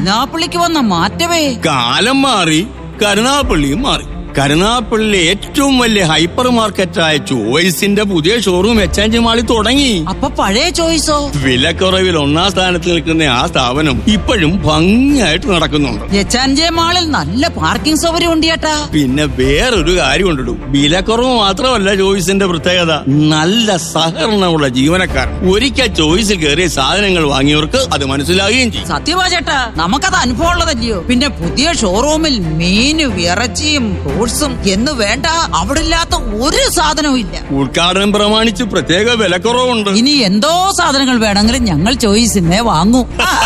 കരുനാപ്പള്ളിക്ക് വന്ന മാറ്റമേ കാലം മാറി കരുനാപ്പള്ളിയും മാറി കരുനാപ്പള്ളിയിലെ ഏറ്റവും വലിയ ഹൈപ്പർ മാർക്കറ്റായ ചോയ്സിന്റെ പുതിയ ഷോറൂം എക്സ്ചേഞ്ച് മാളിൽ തുടങ്ങി അപ്പൊ പഴയ ചോയ്സോ വിലക്കുറവിൽ ഒന്നാം സ്ഥാനത്ത് നിൽക്കുന്ന ആ സ്ഥാപനം ഇപ്പോഴും ഭംഗിയായിട്ട് നടക്കുന്നുണ്ട് എച്ചാൻജെ മാളിൽ നല്ല പാർക്കിംഗ് സൗകര്യം ഉണ്ട് ചേട്ടാ പിന്നെ വേറൊരു കാര്യം ഉണ്ടിടും വിലക്കുറവ് മാത്രമല്ല ചോയ്സിന്റെ പ്രത്യേകത നല്ല സഹകരണമുള്ള ജീവനക്കാർ ഒരിക്കൽ ചോയ്സിൽ കയറിയ സാധനങ്ങൾ വാങ്ങിയവർക്ക് അത് മനസ്സിലാകുകയും ചെയ്യും സത്യമാ ചേട്ടാ നമുക്കത് അനുഭവം ഉള്ളതല്ലയോ പിന്നെ പുതിയ ഷോറൂമിൽ മീനും ഇറച്ചിയും ഫ്രൂട്ട്സും എന്ന് വേണ്ട അവിടെ ഇല്ലാത്ത ഒരു സാധനവും ഇല്ല ഉദ്ഘാടനം പ്രമാണിച്ച് പ്രത്യേക വിലക്കുറവുണ്ട് ഇനി എന്തോ സാധനങ്ങൾ വേണമെങ്കിലും ഞങ്ങൾ ചോയ്സിന്നേ വാങ്ങൂ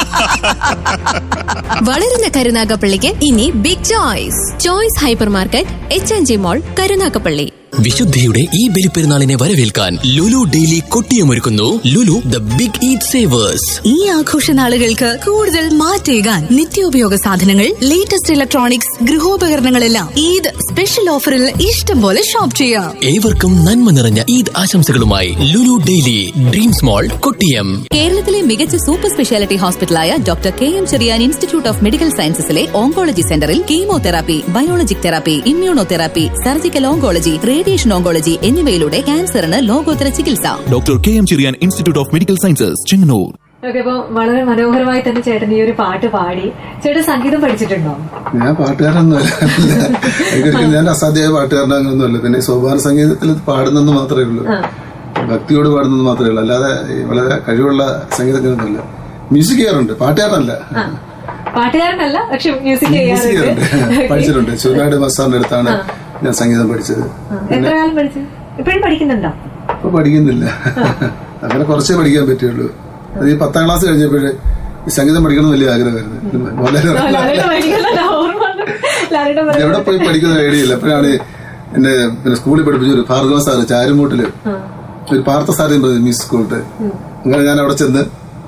വളരുന്ന കരുനാഗപ്പള്ളിക്ക് ഇനി big choice choice hypermarket H N G mall Karunagappally വിശുദ്ധിയുടെ ഈ ബലിപ്പെരുന്നാളിനെ വരവേൽക്കാൻ ലുലു ഡെയിലി കൊട്ടിയമൊരുക്കുന്നു Lulu the big eat savers ഈ ആഘോഷ നാളുകൾക്ക് കൂടുതൽ മാറ്റേകാൻ നിത്യോപയോഗ സാധനങ്ങൾ ലേറ്റസ്റ്റ് ഇലക്ട്രോണിക്സ് ഗൃഹോപകരണങ്ങളെല്ലാം ഈദ് സ്പെഷ്യൽ ഓഫറിൽ ഇഷ്ടം പോലെ ഷോപ്പ് ചെയ്യാം ഏവർക്കും നന്മ നിറഞ്ഞ ഈദ് ആശംസകളുമായി Lulu daily dreams mall Kottiyam കേരളത്തിലെ മികച്ച സൂപ്പർ സ്പെഷ്യാലിറ്റി ഹോസ്പിറ്റലായ doctor K M Cherian institute of medical സയൻസസിലെ ഓങ്കോളജി സെന്ററിൽ chemotherapy biologic therapy immunotherapy surgical oncology radiation oncology എന്നിവയിലൂടെ ക്യാൻസറിന് ലോകോത്തര ചികിത്സ doctor K M Cherian institute of medical sciences Chengannur okay അപ്പൊ വളരെ മനോഹരമായി തന്നെ ചേട്ടൻ ഈ ഒരു പാട്ട് പാടി ചേട്ടൻ സംഗീതം പഠിച്ചിട്ടുണ്ടോ ഞാൻ പാട്ടുകാരനൊന്നുമല്ല എനിക്കൊരിക്കലും ഞാൻ അസാധ്യമായ പാട്ടുകാരനൊന്നുമല്ല പിന്നെ സോപാന സംഗീതത്തിൽ പാടുന്നെന്ന് മാത്രമേ ഉള്ളൂ ഭക്തിയോട് പാടുന്നത് മാത്രമേ ഉള്ളൂ അല്ലാതെ ഈ വളരെ കഴിവുള്ള സംഗീതജ്ഞനൊന്നുമല്ല മ്യൂസിക് ചെയ്യാറുണ്ട് പാട്ടുകാരനല്ല പാട്ടുകാരനല്ല പക്ഷെ മ്യൂസിക് മ്യൂസിക് ചെയ്യാറുണ്ട് ചെയ്യാറുണ്ട് പഠിച്ചിട്ടുണ്ട് ചുനാട് മസാറിന്റെ അടുത്താണ് ഞാൻ സംഗീതം പഠിച്ചത് എത്ര കാലം പഠിച്ചു ഇപ്പോഴും പഠിക്കുന്നുണ്ടോ ഇപ്പൊ പഠിക്കുന്നില്ല അങ്ങനെ കുറച്ചേ പഠിക്കാൻ പറ്റുള്ളൂ അത് ഈ പത്താം ക്ലാസ് കഴിഞ്ഞപ്പോഴേ ഈ സംഗീതം പഠിക്കണം വലിയ ആഗ്രഹമായിരുന്നു വളരെ ലാലേട്ടൻ പഠിക്കുന്നുണ്ടോ? ഓർമ്മ ഉണ്ട്. ലാലേട്ടൻ എവിടെ പറയുന്നത്. പോയി പഠിക്കുന്ന ഐഡിയ ഇല്ല അപ്പോഴാണ് എന്നെ പിന്നെ സ്കൂളിൽ പഠിപ്പിച്ച ഒരു ഭാർഗവ സാറ് ചാരുമൂട്ടില് ഒരു പാർത്ഥ സാറിയും പറഞ്ഞു മിസ് സ്കൂളിട്ട് അങ്ങനെ ഞാൻ അവിടെ ചെന്ന്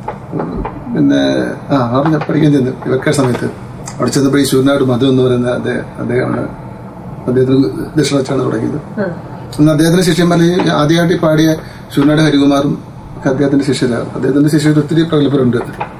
പിന്നെ ആ അവിടെ ഞാൻ പഠിക്കാൻ ചെന്ന് വെക്കേഷൻ സമയത്ത് അവിടെ ചെന്നപ്പോൾ ഈ ശൂന്യനാട് മധു എന്ന് പറയുന്ന അദ്ദേഹം അദ്ദേഹമാണ് അദ്ദേഹത്തിന് ദക്ഷിണ വെച്ചാണ് തുടങ്ങിയത് അന്ന് അദ്ദേഹത്തിന്റെ ശിഷ്യന്മാരിൽ ആദ്യമായിട്ട് ഈ പാടിയ ശൂന്യനാട് ഹരികുമാറും ഒക്കെ അദ്ദേഹത്തിന്റെ ശിഷ്യരാണ് അദ്ദേഹത്തിന്റെ ശിഷ്യർ ഒത്തിരി പ്രഗത്ഭരുണ്ട്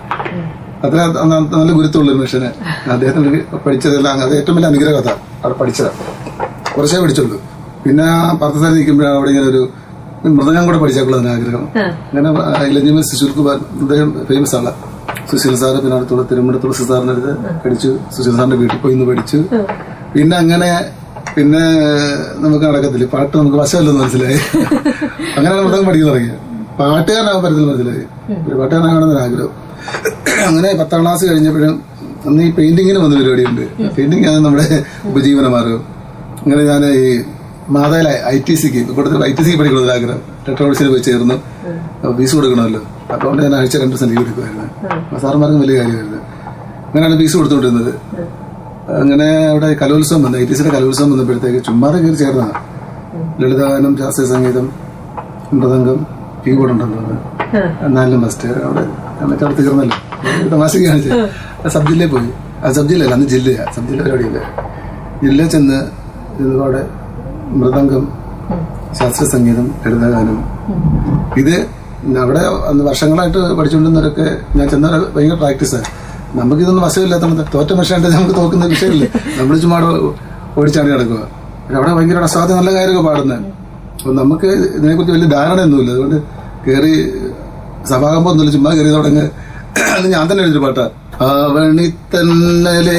അത്ര ന- നല്ല ഗുരുത്വമുള്ള ഒരു മനുഷ്യന് അദ്ദേഹത്തിന് പഠിച്ചതെല്ലാം അത് ഏറ്റവും വലിയ അനുഗ്രഹത അവിടെ പഠിച്ചത് കുറച്ചേ പഠിച്ചുള്ളൂ പിന്നെ ആ പാർത്ഥസാരി നിൽക്കുമ്പോഴാണ് അവിടെ ഇങ്ങനെ ഒരു മൃദംഗം കൂടെ പഠിച്ചേക്കുള്ളതിന് ആഗ്രഹം അങ്ങനെ ഇലഞ്ഞിമൽ സുശീൽ കുമാർ അദ്ദേഹം ഫേമസ് ആണ് സുശീൽ സാറ് പിന്നെ അടുത്തുള്ള തിരുമണ തുളസി സാറിന്റെ അടുത്ത് പഠിച്ചു സുശീൽ സാറിന്റെ വീട്ടിൽ പോയി ഇന്ന് പഠിച്ചു പിന്നെ അങ്ങനെ പിന്നെ നമുക്ക് നടക്കത്തില്ല പാട്ട് നമുക്ക് വശമല്ലെന്ന് മനസ്സിലായി അങ്ങനെ മൃദംഗം പഠിക്കാൻ തുടങ്ങി പാട്ടുകാരനാകാൻ പറ്റുന്ന മനസ്സിലായി ഒരു പാട്ടുകാരനാകണമെന്നൊരു ആഗ്രഹം അങ്ങനെ പത്താം ക്ലാസ് കഴിഞ്ഞപ്പോഴും അന്ന് ഈ പെയിന്റിങ്ങിന് വന്ന പരിപാടിയുണ്ട് പെയിന്റിംഗ് ആണ് നമ്മുടെ ഉപജീവന മാർഗം അങ്ങനെ ഞാൻ ഈ മാതാല ഐ ടി സിക്ക് കൂടുതൽ ഐ ടി സിക്ക് പഠിക്കണമെന്ന് ആഗ്രഹം ടെക്നോളജിയിൽ പോയി ചേർന്നു അപ്പൊ ഫീസ് കൊടുക്കണമല്ലോ അതുകൊണ്ട് ഞാൻ ആഴ്ച രണ്ട് ദിവസം ലീവ് എടുക്കുമായിരുന്നു അപ്പൊ സാറുമാർക്കും വലിയ കാര്യമായിരുന്നു അങ്ങനെയാണ് ഫീസ് കൊടുത്തുകൊണ്ടിരുന്നത് അങ്ങനെ അവിടെ കലോത്സവം വന്നു ഐ ടി സിയുടെ കലോത്സവം വന്നപ്പോഴത്തേക്ക് ചുമ്മാതെ കയറി ചേർന്നതാണ് ലളിതഗാനം ശാസ്ത്രീയ സംഗീതം മൃദംഗം കീബോർഡ് ഉണ്ടെന്ന് തോന്നുന്നു നാലിലും ഫസ്റ്റ് അവിടെ എന്നിട്ട് അവിടെ തീർന്നല്ലോ തമാശക്ക് കാണിച്ചു സബ് ജില്ലയിൽ പോയി ആ സബ് ജില്ലയല്ല അന്ന് ജില്ലയാ സബ് ജില്ല പരിപാടിയില്ല ജില്ലയിൽ ചെന്ന് ഇതുപോലെ മൃദംഗം ശാസ്ത്രീയ സംഗീതം ലളിതഗാനം ഇത് അവിടെ അന്ന് വർഷങ്ങളായിട്ട് പഠിച്ചുകൊണ്ടിരുന്നവരൊക്കെ ഞാൻ ചെന്ന ഭയങ്കര പ്രാക്ടീസാണ് നമുക്കിതൊന്നും വശമില്ലാത്ത തോറ്റ മനുഷ്യനായിട്ട് നമുക്ക് തോക്കുന്ന വിഷയമില്ല നമ്മൾ ചുമ്മാ അവിടെ ഓടിച്ചാടി നടക്കുക പക്ഷെ അവിടെ ഭയങ്കര അസാധ്യ നല്ല കാര്യമൊക്കെ പാടുന്നത് അപ്പൊ നമുക്ക് ഇതിനെക്കുറിച്ച് വലിയ ധാരണയൊന്നുമില്ല അതുകൊണ്ട് കയറി സഭാകമ്പം ഒന്നുമില്ല ചുമ്മാ കയറി തുടങ്ങി അത് ഞാൻ തന്നെ എഴുതിയ പാട്ടാ ആവണി തന്നലെ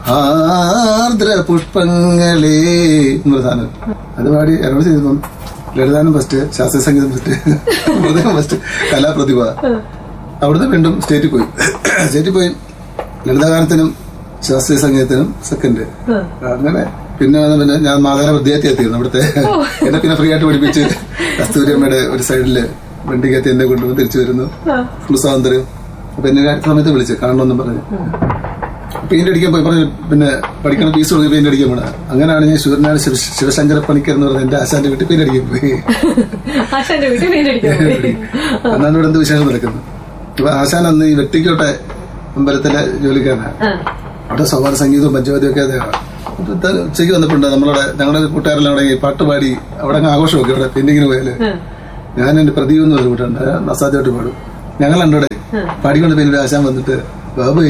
ആർദ്ര പുഷ്പങ്ങളെ എന്നൊരു സാധനം അത് പാടി എന്നോട് ചെയ്തു ലളിതാനം ഫസ്റ്റ് ശാസ്ത്രീയ സംഗീതം ഫസ്റ്റ് മൃദംഗം ഫസ്റ്റ് കലാപ്രതിഭ അവിടുന്ന് വീണ്ടും സ്റ്റേറ്റിൽ പോയി സ്റ്റേറ്റിൽ പോയി ലളിതഗാനത്തിനും ശാസ്ത്രീയ സംഗീതത്തിനും സെക്കൻഡ് അങ്ങനെ പിന്നെ വന്ന് പിന്നെ ഞാൻ മാതാര വിദ്യാർത്ഥി എത്തിയിരുന്നു അവിടുത്തെ എന്നെ പിന്നെ ഫ്രീ ആയിട്ട് പഠിപ്പിച്ച് കസ്തൂരിയമ്മയുടെ ഒരു സൈഡില് വണ്ടിക്കകത്ത് എന്നെ കൊണ്ടുവന്ന് തിരിച്ചു വരുന്നു ഫുൾ സ്വാതന്ത്ര്യം അപ്പൊ എന്നെ അടുത്ത സമയത്ത് വിളിച്ച് കാണണമെന്നും പറഞ്ഞു പെയിന്റ് അടിക്കാൻ പോയി പറഞ്ഞു പിന്നെ പഠിക്കണ ഫീസ് കൊടുത്ത് പെയിന്റ് അടിക്കാൻ പോണ അങ്ങനെയാണ് ഞാൻ ശിവനാട് ശിവ ശിവശങ്കര പണിക്കർ എന്ന് പറഞ്ഞ എന്റെ ആശാന്റെ വീട്ടിൽ പെയിന്റ് അടിക്കാൻ പോയി ആശാന്റെ വീട്ടിൽ പെയിന്റ് അടിക്കാൻ പോയി. അന്നാണ് ഇവിടെ എന്ത് വിശേഷം നടക്കുന്നത് അപ്പൊ ആശാൻ അന്ന് ഈ വെട്ടിക്കോട്ടെ അമ്പലത്തിലെ ജോലിക്കാരനാണ് അവിടെ സവാർ സംഗീതവും പഞ്ചവാദ്യവും ഒക്കെ അദ്ദേഹമാണ് അപ്പൊ ഇത് ഉച്ചയ്ക്ക് വന്നപ്പോണ്ട് നമ്മളവിടെ ഞങ്ങളുടെ കൂട്ടുകാരെല്ലാം അവിടെ ഈ പാട്ട് പാടി അവിടെ അങ്ങ് ആഘോഷമൊക്കെ അവിടെ പെയിന്റിങ്ങിന് പോയാല് ഞാൻ എന്റെ പ്രദീപ് എന്ന് പറഞ്ഞ കൂട്ടുണ്ട് അസാധ്യമായിട്ട് പാടും ഞങ്ങൾ രണ്ടോടെ പാടിക്കൊണ്ട് പിന്നെ ആശാൻ വന്നിട്ട് ബാബുയെ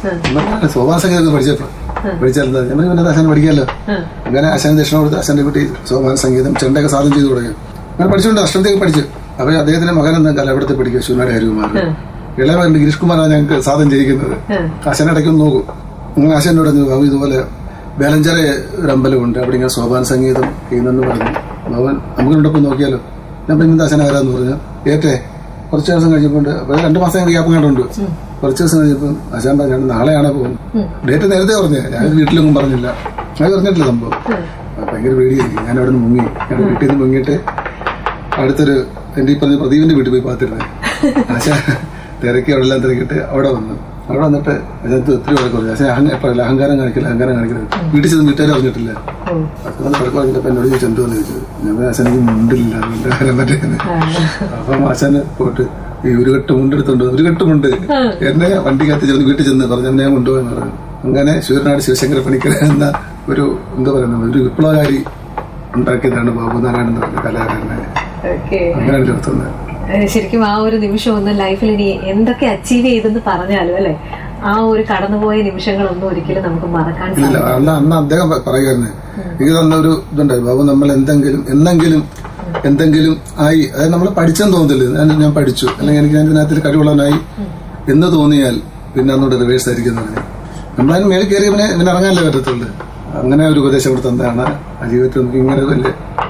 ഞാൻ സോപാന സംഗീതം പഠിച്ചപ്പോ പഠിച്ചാൽ എന്താ? ഞാൻ പിന്നെ ആശാൻ പഠിക്കാമല്ലോ അങ്ങനെ ആശാൻ ദക്ഷിണ കൊടുത്ത് ആശാന്റെ കുട്ടി സോപാന സംഗീതം ചെണ്ടയൊക്കെ സാധനം ചെയ്തു തുടങ്ങി അങ്ങനെ പഠിച്ചുകൊണ്ട് അഷ്ടമത്തേക്ക് പഠിച്ചു അപ്പൊ അദ്ദേഹത്തിന്റെ മകൻ എന്താ കലപടത്തെ പഠിക്കുക ശൂനാട് ഹരികുമാർ ഇളയവൻ ഗിരീഷ് കുമാറാണ് ഞങ്ങൾക്ക് സാധനം ചെയ്യിക്കുന്നത് ആശാൻ ഇടയ്ക്കൊന്ന് നോക്കും അങ്ങനെ ആശാനോട് പറഞ്ഞു ബാബു ഇതുപോലെ വേലഞ്ചര ഒരു അമ്പലമുണ്ട് അവിടെ ഇങ്ങനെ സോപാന സംഗീതം ചെയ്യുന്നെന്ന് പറഞ്ഞു ഭവൻ നമുക്ക് രണ്ടൊപ്പം നോക്കിയാലോ ഞാൻ പിന്നെ ആശാൻ ആരാന്ന് പറഞ്ഞു ഏറ്റേ കുറച്ച് ദിവസം കഴിഞ്ഞപ്പോൾ അപ്പൊ രണ്ടു മാസം ഗ്യാപ്പ് കണ്ടുണ്ട് കുറച്ച് ദിവസം കഴിഞ്ഞപ്പോൾ ആശാൻ പറഞ്ഞു നാളെയാണ് പോകുന്നത് ഡേറ്റ് നേരത്തെ പറഞ്ഞേ ഞാൻ വീട്ടിലൊന്നും പറഞ്ഞില്ല അത് പറഞ്ഞിട്ടില്ല സംഭവം അപ്പൊ ഭയങ്കര പേടിയായിരിക്കും ഞാൻ അവിടെ നിന്ന് മുങ്ങി ഞാൻ വീട്ടിൽ നിന്ന് മുങ്ങിയിട്ട് അടുത്തൊരു എന്റെ ഈ പറഞ്ഞ പ്രദീപിന്റെ വീട്ടിൽ പോയി പാത്തിരുന്നേ ആശാ തിരക്കി അവിടെ എല്ലാം തിരക്കിട്ട് അവിടെ വന്നു അവിടെ വന്നിട്ട് അതിനകത്ത് ഒത്തിരി വഴക്ക് പറഞ്ഞു ആശാ അഹങ്ക- എപ്പോഴല്ല അഹങ്കാരം കാണിക്കില്ല അഹങ്കാരം കാണിക്കരുത് വീട്ടിൽ ചെന്ന് വീട്ടുകാർ അറിഞ്ഞിട്ടില്ല അപ്പൊ വന്ന് വഴക്ക് പറഞ്ഞിട്ട് എന്നോട് ചോദിച്ചു എന്തുവെന്ന് ചോദിച്ചത് ഞാൻ ആശാനെനിക്ക് മുണ്ടില്ല അതുകൊണ്ട് വരാൻ പറ്റുന്നത് അപ്പം ആശാന് പോയിട്ട് ഈ ഒരു കെട്ട് മുണ്ടെടുത്തുണ്ട് ഒരു കെട്ടുമുണ്ട് എന്നെ വണ്ടിക്കകത്ത് ചെന്ന് വീട്ടിൽ ചെന്ന് പറഞ്ഞു എന്നെ കൊണ്ടുപോയെന്ന് പറഞ്ഞു അങ്ങനെ ശൂരനാട് ശിവശങ്കര പണിക്കർ എന്ന ഒരു എന്താ പറയുന്നത് ഒരു വിപ്ലവകാരി ഉണ്ടാക്കിയതാണ് ബാബുനാരായണൻ എന്ന് പറഞ്ഞ കലാകാരനെ ഓക്കെ അങ്ങനെയാണ് ചേർത്തുന്നത് ശരിക്കും ആ ഒരു നിമിഷം ഒന്ന് ലൈഫിൽ ഇനി എന്തൊക്കെ അച്ചീവ് ചെയ്തെന്ന് പറഞ്ഞാലും അല്ലെ ആ ഒരു കടന്നുപോയ നിമിഷങ്ങളൊന്നും ഒരിക്കലും നമുക്ക് മറക്കാൻ ഇല്ല സാധിക്കില്ല അന്ന് അന്ന് അദ്ദേഹം പ- പറയുമായിരുന്നു എനിക്ക് തന്ന ഒരു ഇതുണ്ടായി ബാബു നമ്മൾ എന്തെങ്കിലും എന്തെങ്കിലും എന്തെങ്കിലും ആയി അതായത് നമ്മൾ പഠിച്ചെന്ന് തോന്നുന്നില്ല ഞാൻ- ഞാൻ പഠിച്ചു അല്ലെങ്കിൽ എനിക്ക് ഞാൻ ഇതിനകത്ത് കഴിവുള്ളവനായി എന്ന് തോന്നിയാൽ പിന്നെ അന്നോട് റിവേഴ്സ് ആയിരിക്കും എന്ന് പറഞ്ഞു നമ്മളതിന് മേളിൽ കയറി പിന്നെ പിന്നെ ഇറങ്ങാനല്ലേ പറ്റത്തുള്ളൂ അങ്ങനെ ഒരു ഉപദേശം ഇവിടെ തന്നതാണ് ആ ജീവിതത്തിൽ നമുക്ക് ഇങ്ങനെ വലിയ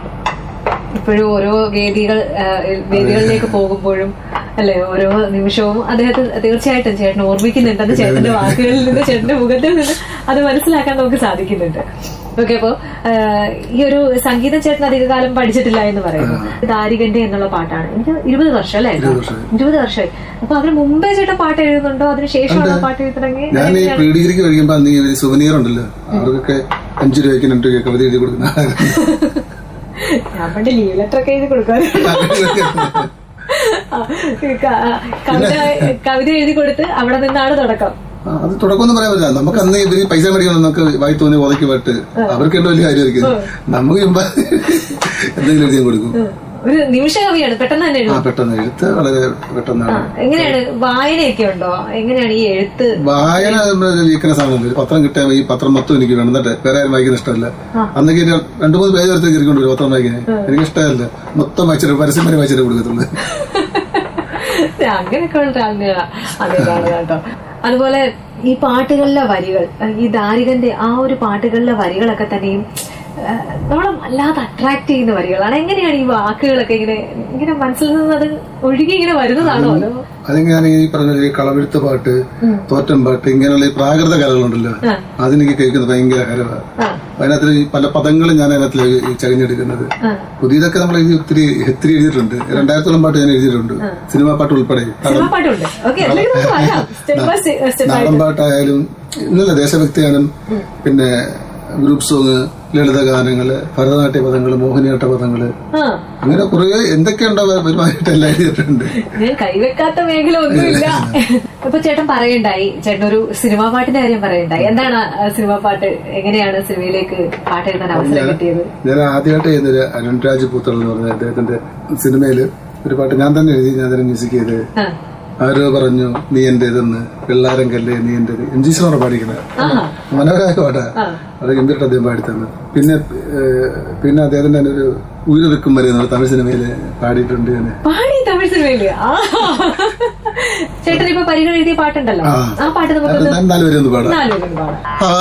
ഇപ്പോഴും ഓരോ വേദികൾ ആ, വേദികളിലേക്ക് പോകുമ്പോഴും അല്ലെ ഓരോ നിമിഷവും അദ്ദേഹത്തെ തീർച്ചയായിട്ടും ചേട്ടൻ ഓർമ്മിക്കുന്നുണ്ട് അത് ചേട്ടന്റെ വാക്കുകളിൽ നിന്ന് ചേട്ടന്റെ മുഖത്തിൽ നിന്ന് അത് മനസ്സിലാക്കാൻ നമുക്ക് സാധിക്കുന്നുണ്ട് ഓക്കെ അപ്പോ ആ, ഈ ഒരു സംഗീതം ചേട്ടൻ അധികകാലം പഠിച്ചിട്ടില്ല എന്ന് പറയുന്നു ദാരികന്റെ എന്നുള്ള പാട്ടാണ് എനിക്ക് ഇരുപത് വർഷം അല്ലേ ഇരുപത് വർഷമായി അപ്പൊ അതിന് മുമ്പേ ചേട്ടൻ പാട്ട് എഴുതുന്നുണ്ടോ അതിന് ശേഷമാണോ പാട്ട് എഴുതി തുടങ്ങി ഞാൻ ഈ പ്രീ ഡിഗ്രിക്ക് കഴിയുമ്പോൾ അന്ന് ഈ സുവനീർ ഉണ്ടല്ലോ അവർക്കൊക്കെ അഞ്ചു രൂപയ്ക്ക് രണ്ട് രൂപയ്ക്ക് കവിത എഴുതി കൊടുക്കുന്ന ആളായിരുന്നു. ഞാൻ പണ്ട് ലീവ് ലെറ്റർ ഒക്കെ എഴുതി കൊടുക്കാറുണ്ട് ആ, ക- കവിത കവിത എഴുതി കൊടുത്ത് അവിടെ നിന്നാണ് തുടക്കം ആ, അത് തുടക്കമൊന്നും പറയാൻ പറ്റില്ല നമുക്ക് അന്ന് ഇവര് പൈസ മേടിക്കണം നമുക്ക് വായി തോന്നി ഒതക്കി പാട്ട് അവർക്ക് എന്തോ വലിയ കാര്യമായിരിക്കും നമുക്ക് ചുമ്മാ എന്തെങ്കിലും എഴുതി കൊടുക്കും ഒരു നിമിഷ കവിയാണ് പെട്ടെന്ന് തന്നെ ആ എഴുതും പെട്ടെന്ന് എഴുത്ത് വളരെ പെട്ടെന്നാണ് എങ്ങനെയാണ് വായനയൊക്കെ ഉണ്ടോ എങ്ങനെയാണ് ഈ എഴുത്ത് വായന വീക്ക്നെസ് ആണല്ലോ ഒരു പത്രം കിട്ടിയാൽ ഈ പത്രം മൊത്തം എനിക്ക് വേണം എന്നിട്ട് വേറെ ആരും വായിക്കുന്ന ഇഷ്ടമല്ല അന്നൊക്കെ ഒരു രണ്ടു മൂന്ന് പേജ് എടുത്ത് കയറിക്കൊണ്ട് വരും പത്രം വായിക്കാൻ എനിക്ക് ഇഷ്ടമല്ല മൊത്തം വായിച്ചിട്ട് പരസ്യം വരെ വായിച്ചിട്ട് കൊടുക്കത്തുള്ളൂ അങ്ങനെയൊക്കെ ഉള്ള ആളുകളാ അതേതാണ് കേട്ടോ അതുപോലെ ഈ പാട്ടുകളിലെ വരികൾ ഈ ദാരികന്റെ ആ ഒരു പാട്ടുകളിലെ വരികളൊക്കെ തന്നെയും ആ, നമ്മളെ വല്ലാതെ അട്രാക്ട് ചെയ്യുന്ന വരികളാണ് എങ്ങനെയാണ് ഈ വാക്കുകളൊക്കെ ഇങ്ങനെ ഇങ്ങനെ മനസ്സിൽ നിന്ന് അത് ഒഴുകി ഇങ്ങനെ വരുന്നതാണോ അതോ അതിന് ഞാൻ ഈ പറഞ്ഞ ഈ കളവെഴുത്ത് പാട്ട് തോറ്റം പാട്ട് ഇങ്ങനെയുള്ള ഈ പ്രാകൃത കലകളുണ്ടല്ലോ അതെനിക്ക് കേൾക്കുന്നത് ഭയങ്കര ഹരമാണ് അതിനകത്ത് ഈ പല പദങ്ങളും ഞാൻ അതിനകത്ത് ഈ ചകഞ്ഞെടുക്കുന്നത് പുതിയതൊക്കെ നമ്മൾ എഴുതി ഒത്തിരി ഒത്തിരി എഴുതിയിട്ടുണ്ട് രണ്ടായിരത്തോളം പാട്ട് ഞാൻ എഴുതിയിട്ടുണ്ട് സിനിമാ പാട്ട് ഉൾപ്പെടെ സിനിമ പാട്ടുണ്ട് ഓക്കെ അല്ലെങ്കിൽ നമുക്ക് പറയാം സ്റ്റെപ്പ് ബൈ സ്റ്റെപ്പ് നാടൻ ആയിട്ട് പാട്ടായാലും ഇന്നല്ല ദേശഭക്തി ഗാനം പിന്നെ ഗ്രൂപ്പ് സോങ് ലളിത ഗാനങ്ങള് ഭരതനാട്യ പദങ്ങള് മോഹിനിയാട്ട പദങ്ങള് ആ അങ്ങനെ കുറെ എന്തൊക്കെയുണ്ടോ ഒരുമാതിരിട്ട് എല്ലാം എഴുതിയിട്ടുണ്ട് ഞാൻ കൈവെക്കാത്ത മേഖല ഒന്നുമില്ല ഇപ്പൊ ചേട്ടൻ പറയണ്ടായി ചേട്ടൻ ഒരു സിനിമാ പാട്ടിന്റെ കാര്യം പറയണ്ടായി എന്താണ് ആ സിനിമാ പാട്ട് എങ്ങനെയാണ് സിനിമയിലേക്ക് പാട്ട് എഴുതാൻ അവസരം കിട്ടിയത് ഞാൻ ആദ്യമായിട്ട് ചെയ്യുന്നൊരു അരുൺരാജ് പൂത്തൾ എന്ന് പറഞ്ഞ അദ്ദേഹത്തിന്റെ സിനിമയില് ഒരു പാട്ട് ഞാൻ തന്നെ എഴുതി ഞാൻ തന്നെ മ്യൂസിക് ചെയ്ത് ആ. ആരോ പറഞ്ഞു നീ എന്റേതെന്ന് വെള്ളാരം കല്ലേ നീ എന്റേത് എം ജി ശ്രീമാണ് പാടിക്കുന്നത് മനോഹരമായ പാട്ടാ അത് ഗംഭീരട്ട് അദ്ദേഹം പാടിത്തന്നു പിന്നെ ഏഹ്, പിന്നെ അദ്ദേഹത്തിന്റെ തന്നെ ഒരു ഉയര് വെക്കും വരെ എന്നുള്ള തമിഴ് സിനിമയില് പാടിയിട്ടുണ്ട് ഞാൻ പാടി തമിഴ് സിനിമയില് ആ ചേട്ടൻ ഇപ്പൊ പരിഗണ എഴുതിയ പാട്ടുണ്ടല്ലോ ആ. ആ പാട്ട് നമുക്ക് ഞാൻ നാലുപേരെ ഒന്ന് പാടാം നാലുപേരും പാടാം ആ